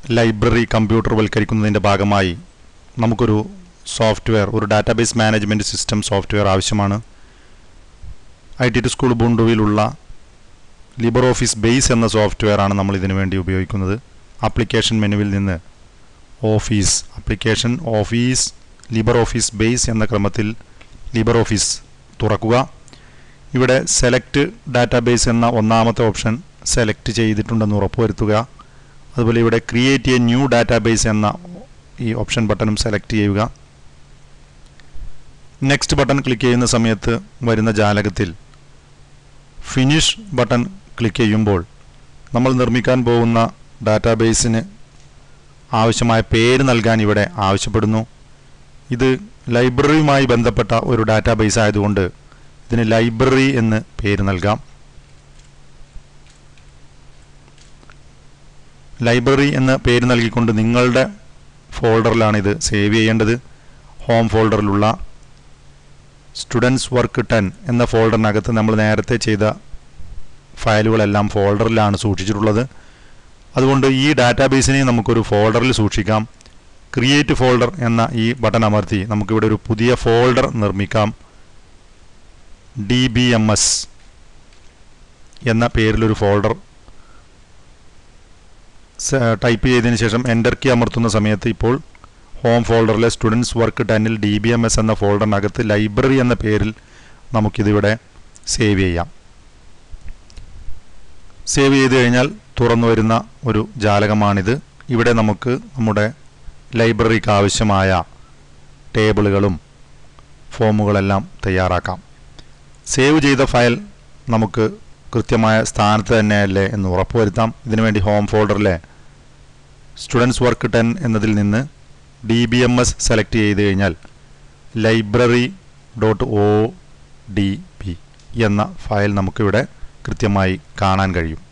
library computer വൽക്കരിക്കുന്നതിൻ്റെ ഭാഗമായി നമുക്കൊരു software ഒരു ഡാറ്റാബേസ് മാനേജ്മെൻറ്റ് സിസ്റ്റം സോഫ്റ്റ്വെയർ ആവശ്യമാണ് ഐ ടി ടി സ്കൂൾ ബുണ്ടുവിലുള്ള ലിബർ ഓഫീസ് ബേസ് എന്ന സോഫ്റ്റ്വെയർ ആണ് നമ്മൾ ഇതിനു വേണ്ടി ഉപയോഗിക്കുന്നത് ആപ്ലിക്കേഷൻ മെനുവിൽ നിന്ന് Office application Office LibreOffice Base എന്ന ക്രമത്തിൽ ലിബർ ഓഫീസ് തുറക്കുക ഇവിടെ സെലക്ട് ഡാറ്റാബേസ് എന്ന ഒന്നാമത്തെ ഓപ്ഷൻ സെലക്ട് ചെയ്തിട്ടുണ്ടെന്ന് ഉറപ്പുവരുത്തുക അതുപോലെ ഇവിടെ ക്രിയേറ്റ് എ ന്യൂ ഡാറ്റാബേസ് എന്ന ഈ ഓപ്ഷൻ ബട്ടണും സെലക്ട് ചെയ്യുക നെക്സ്റ്റ് ബട്ടൺ ക്ലിക്ക് ചെയ്യുന്ന സമയത്ത് വരുന്ന ജാലകത്തിൽ ഫിനിഷ് ബട്ടൺ ക്ലിക്ക് ചെയ്യുമ്പോൾ നമ്മൾ നിർമ്മിക്കാൻ പോകുന്ന ഡാറ്റാബേസിന് ആവശ്യമായ പേര് നൽകാൻ ഇവിടെ ആവശ്യപ്പെടുന്നു ഇത് ലൈബ്രറിയുമായി ബന്ധപ്പെട്ട ഒരു ഡാറ്റാബേസ് ആയതുകൊണ്ട് ഇതിന് ലൈബ്രറി എന്ന് പേര് നൽകാം ലൈബ്രറി എന്ന പേര് നൽകിക്കൊണ്ട് നിങ്ങളുടെ ഫോൾഡറിലാണ് ഇത് സേവ് ചെയ്യേണ്ടത് ഹോം ഫോൾഡറിലുള്ള സ്റ്റുഡൻസ് വർക്ക് ടെൻ എന്ന ഫോൾഡറിനകത്ത് നമ്മൾ നേരത്തെ ചെയ്ത ഫയലുകളെല്ലാം ഫോൾഡറിലാണ് സൂക്ഷിച്ചിട്ടുള്ളത് അതുകൊണ്ട് ഈ ഡാറ്റാബേസിനെ നമുക്കൊരു ഫോൾഡറിൽ സൂക്ഷിക്കാം ക്രിയേറ്റ് ഫോൾഡർ എന്ന ഈ ബട്ടൺ അമർത്തി നമുക്കിവിടെ ഒരു പുതിയ ഫോൾഡർ നിർമ്മിക്കാം ഡി ബി എം എസ് എന്ന പേരിലൊരു ഫോൾഡർ ടൈപ്പ് ചെയ്തതിന് ശേഷം എൻ്റർ കീ അമർത്തുന്ന സമയത്ത് ഇപ്പോൾ ഹോം ഫോൾഡറിലെ സ്റ്റുഡൻസ് വർക്ക് ടെന്നിൽ ഡി ബി എം എസ് എന്ന ഫോൾഡറിനകത്ത് ലൈബ്രറി എന്ന പേരിൽ നമുക്കിതിവിടെ സേവ് ചെയ്യാം സേവ് ചെയ്ത് കഴിഞ്ഞാൽ തുറന്നു വരുന്ന ഒരു ജാലകമാണിത് ഇവിടെ നമുക്ക് നമ്മുടെ ലൈബ്രറിക്ക് ആവശ്യമായ ടേബിളുകളും ഫോമുകളെല്ലാം തയ്യാറാക്കാം സേവ് ചെയ്ത ഫയൽ നമുക്ക് കൃത്യമായ സ്ഥാനത്ത് തന്നെയല്ലേ എന്ന് ഉറപ്പുവരുത്താം ഇതിനുവേണ്ടി ഹോം ഫോൾഡറിലെ സ്റ്റുഡൻസ് വർക്ക് ടെൻ എന്നതിൽ നിന്ന് D B M S select ചെയ്ത് കഴിഞ്ഞാൽ library dot O D B എന്ന ഫയൽ നമുക്കിവിടെ കൃത്യമായി കാണാൻ കഴിയും